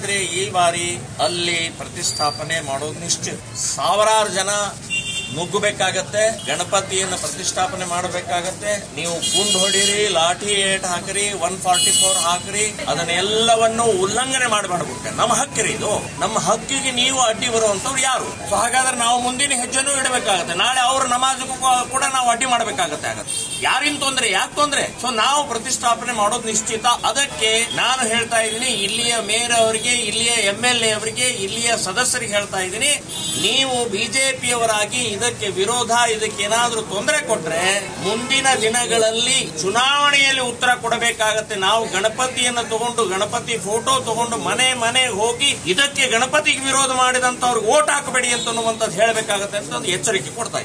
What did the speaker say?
ಇದ್ರೆ ಈ ಬಾರಿ ಅಲ್ಲಿ ಪ್ರತಿಷ್ಠಾಪನೆ ಮಾಡೋದು ನಿಶ್ಚಿತ ಸಾವಿರಾರು ಜನ ನುಗ್ಗಬೇಕಾಗತ್ತೆ ಗಣಪತಿಯನ್ನು ಪ್ರತಿಷ್ಠಾಪನೆ ಮಾಡಬೇಕಾಗತ್ತೆ ನೀವು ಗುಂಡು ಹೊಡೀರಿ ಲಾಠಿ ಏಟ್ ಹಾಕ್ರಿ ಒನ್ ಫಾರ್ಟಿ ಫೋರ್ ಹಾಕ್ರಿ ಅದನ್ನೆಲ್ಲವನ್ನು ಉಲ್ಲಂಘನೆ ಮಾಡಬಾರ್ದು ನಮ್ಮ ಹಕ್ಕಿರಿ ಇದು ನಮ್ಮ ಹಕ್ಕಿಗೆ ನೀವು ಅಡ್ಡಿ ಬರುವಂತವ್ರು ಯಾರು ಸೊ ಹಾಗಾದ್ರೆ ನಾವು ಮುಂದಿನ ಹೆಜ್ಜೆನೂ ಇಡಬೇಕಾಗತ್ತೆ ನಾಳೆ ಅವ್ರ ನಮಾಜ್ಗೂ ಕೂಡ ನಾವು ಅಡ್ಡಿ ಮಾಡಬೇಕಾಗತ್ತೆ ಆಗತ್ತೆ ಯಾರಿನ್ ತೊಂದ್ರೆ ಯಾಕೆ ತೊಂದ್ರೆ ಸೊ ನಾವು ಪ್ರತಿಷ್ಠಾಪನೆ ಮಾಡೋದು ನಿಶ್ಚಿತ ಅದಕ್ಕೆ ನಾನು ಹೇಳ್ತಾ ಇದ್ದೀನಿ ಇಲ್ಲಿಯ ಮೇಯರ್ ಅವರಿಗೆ ಇಲ್ಲಿಯ ಎಂ ಎಲ್ ಎ ಅವರಿಗೆ ಇಲ್ಲಿಯ ಸದಸ್ಯರಿಗೆ ಹೇಳ್ತಾ ಇದ್ದೀನಿ ನೀವು ಬಿಜೆಪಿಯವರಾಗಿ ಇದಕ್ಕೆ ವಿರೋಧ ಇದಕ್ಕೆ ಏನಾದ್ರೂ ತೊಂದರೆ ಕೊಟ್ರೆ ಮುಂದಿನ ದಿನಗಳಲ್ಲಿ ಚುನಾವಣೆಯಲ್ಲಿ ಉತ್ತರ ಕೊಡಬೇಕಾಗತ್ತೆ ನಾವು ಗಣಪತಿಯನ್ನ ತಗೊಂಡು ಗಣಪತಿ ಫೋಟೋ ತಗೊಂಡು ಮನೆ ಮನೆ ಹೋಗಿ ಇದಕ್ಕೆ ಗಣಪತಿಗೆ ವಿರೋಧ ಮಾಡಿದಂತವ್ರಿಗೆ ಓಟ್ ಹಾಕಬೇಡಿ ಅಂತ ಅನ್ನುವಂಥದ್ದು ಹೇಳಬೇಕಾಗತ್ತೆ ಅಂತ ಒಂದು ಎಚ್ಚರಿಕೆ ಕೊಡ್ತಾ ಇದ್ದೀನಿ.